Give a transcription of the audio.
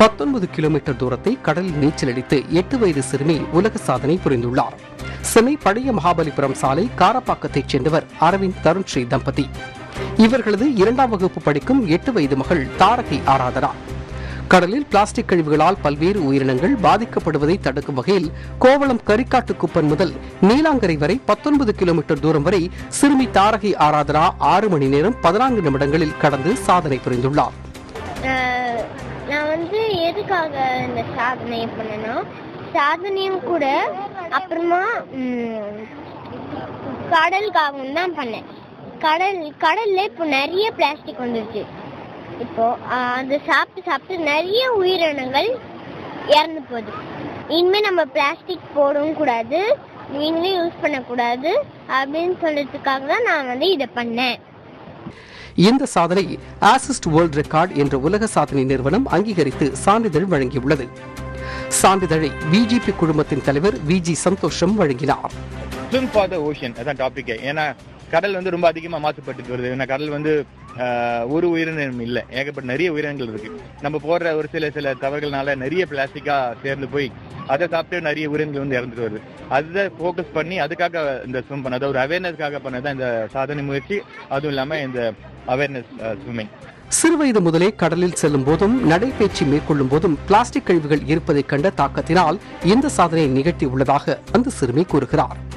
பத்தொன்பது கிலோமீட்டர் தூரத்தை கடலில் நீச்சல் அடித்து எட்டு வயது சிறுமி உலக சாதனை புரிந்துள்ளார் சென்னை பழைய மகாபலிபுரம் சாலை காரப்பாக்கத்தைச் சேர்ந்தவர் அரவிந்த் தருண்ஸ்ரீ தம்பதி இவர்களது இரண்டாம் வகுப்பு படிக்கும் எட்டு வயது மகள் தாரகை ஆராதனா கடலில் பிளாஸ்டிக் கழிவுகளால் பல்வேறு உயிரினங்கள் பாதிக்கப்படுவதை தடுக்கும் வகையில் கோவளம் கரிக்காட்டு குப்பன் முதல் நீலாங்கரை வரை பத்தொன்பது கிலோமீட்டர் தூரம் வரை சிறுமி தாரகை ஆராதனா ஆறு மணி நேரம் பதினான்கு நிமிடங்களில் கடந்து சாதனை புரிந்துள்ளார் ஆஹ் நான் வந்து எதுக்காக இந்த சாதனை பண்ணேன்னா சாதனையும் கூட அப்புறமா ம், கடலுக்காகவும் தான் பண்ணேன் கடல் கடல்ல இப்போ நிறைய பிளாஸ்டிக் வந்துருச்சு இப்போ ஆஹ், அது சாப்பிட்டு சாப்பிட்டு நிறைய உயிரினங்கள் இறந்து போகுது இனிமே நம்ம பிளாஸ்டிக் போடவும் கூடாது மீன்களும் யூஸ் பண்ணக்கூடாது அப்படின்னு சொல்றதுக்காக தான் நான் வந்து இதை பண்ணேன் இந்த சாதனை ஆசிஸ்ட் வேர்ல்ட் ரெக்கார்ட் என்ற உலக சாதனை நிறுவனம் அங்கீகரித்து சான்றிதழ் வழங்கியுள்ளது சான்றிதழை பிஜேபி குழுமத்தின் தலைவர் வி ஜி சந்தோஷம் வழங்கினார் ஸ்விம் ஃபார் த ஓஷன் அதான் டாபிக் ஏன்னா கடல் வந்து ரொம்ப அதிகமா மாசுபட்டு வருது ஏன்னா கடல் வந்து ஆஹ், ஒரு உயிரினம் இல்லை ஏகப்பட்ட நிறைய உயிரினங்கள் இருக்கு நம்ம போடுற ஒரு சில சில தவறுகள்னால நிறைய பிளாஸ்டிக்கா சேர்ந்து போய் அதை சாப்பிட்டு நிறைய உயிரினங்கள் வந்து இறந்துட்டு வருது அதை ஃபோக்கஸ் பண்ணி அதுக்காக இந்த ஸ்விம் பண்ண அதாவது ஒரு அவேர்னஸ்க்காக பண்ணதான் இந்த சாதனை முயற்சி அதுவும் இல்லாம இந்த அவேர்னஸ் ஸ்விம்மிங் சிறுவயது முதலே கடலில் செல்லும் போதும் நடைபயிற்சி மேற்கொள்ளும் போதும் பிளாஸ்டிக் கழிவுகள் இருப்பதைக் கண்ட தாக்கத்தினால் இந்த சாதனையை நிகழ்த்தியுள்ளதாக அந்த சிறுமி கூறுகிறார்